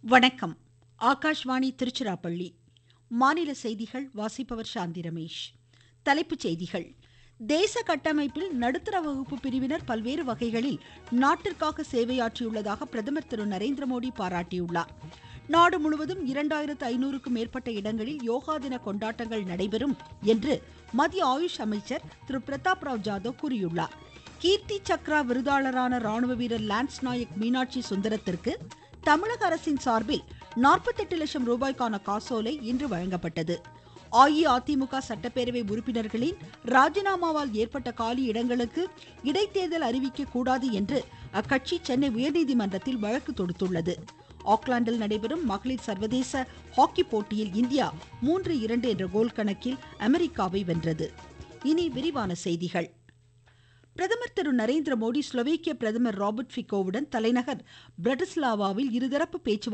வணக்கம் ஆகாஷ்வாணி திருச்சிராப்பள்ளி மாநில செய்திகள் வாசிப்பவர் சாந்தி ரமேஷ் தலைப்புச் செய்திகள் தேச கட்டமைப்பில் நடுத்தர வகுப்பு பிரிவினர் பல்வேறு வகைகளில் நாட்டிற்காக சேவையாற்றியுள்ளதாக பிரதமர் திரு நரேந்திர மோடி பாராட்டியுள்ளார் நாடு முழுவதும் இரண்டாயிரத்து ஐநூறுக்கும் மேற்பட்ட இடங்களில் யோகா தின கொண்டாட்டங்கள் நடைபெறும் என்று மத்திய ஆயுஷ் அமைச்சர் திரு பிரதாப் ராவ் ஜாதவ் கூறியுள்ளார் கீர்த்தி சக்ரா விருதாளரான ராணுவ வீரர் லான்ஸ் நாயக் மீனாட்சி சுந்தரத்திற்கு தமிழக அரசின் சார்பில் நாற்பத்தெட்டு லட்சம் ரூபாய்க்கான காசோலை இன்று வழங்கப்பட்டது அஇஅதிமுக சட்டப்பேரவை உறுப்பினர்களின் ராஜினாமாவால் ஏற்பட்ட காலி இடங்களுக்கு இடைத்தேர்தல் அறிவிக்க கூடாது என்று அக்கட்சி சென்னை உயர்நீதிமன்றத்தில் வழக்கு தொடுத்துள்ளது ஆக்லாந்தில் நடைபெறும் மகளிர் சர்வதேச ஹாக்கி போட்டியில் இந்தியா மூன்று இரண்டு என்ற கோல் கணக்கில் அமெரிக்காவை வென்றது இனி விரிவான செய்திகள் பிரதமர் திரு நரேந்திர மோடி ஸ்லோவேக்கிய பிரதமர் ராபர்ட் ஃபிகோவுடன் தலைநகர் பிரட்டிஸ்லாவாவில் இருதரப்பு பேச்சுவார்த்தை